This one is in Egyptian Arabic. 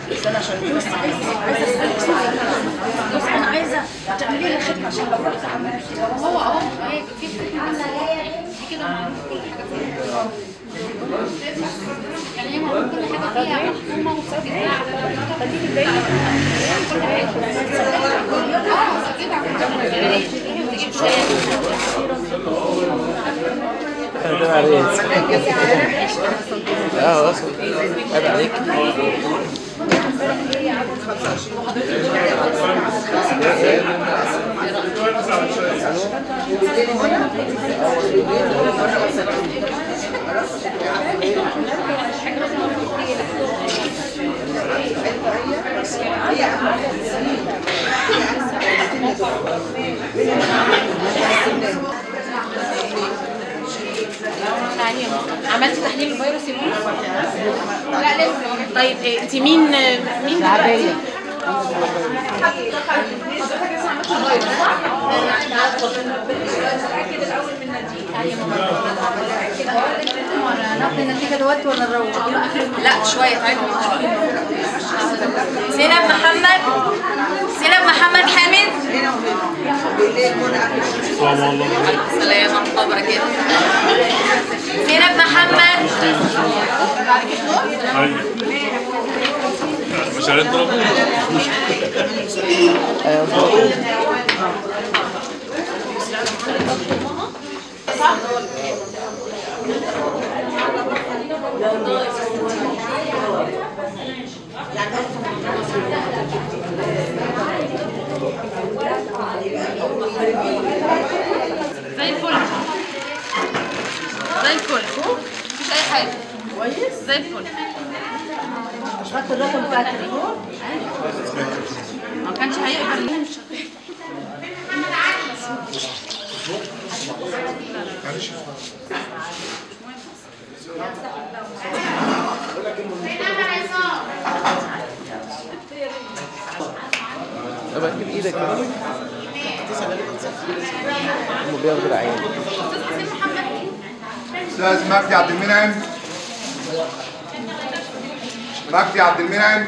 استنى عشان بس عايزه عايزه اسالك سؤال بص انا عايزه تعملي لي خدمه عشان لو رحت عملت هو اهو هي في في كده معروف كل حاجه فيها يعني هي معروف كل حاجه فيها محكومه ومسجله على اه مسجله على تجيب شاي عيب عليك اه وصل عيب عليك تعليم عملتي تحليل الفيروس يا ماما؟ لا لسه طيب إيه انت مين مين دلوقتي؟ ناخد النتيجة دلوقتي ولا نروح؟ لا شويه تعالي زينب محمد زينب محمد حامد السلام ورحمه الله وبركاته زينب محمد مش هنضرب زي الفل زي الفل مفيش اي حاجه كويس زي الفل خدت الرقم بتاع التليفون ما كانش هيقبل طب اجيب ايدك كده هم بياخدوا العين استاذ مجدي عبد المنعم مجدي عبد المنعم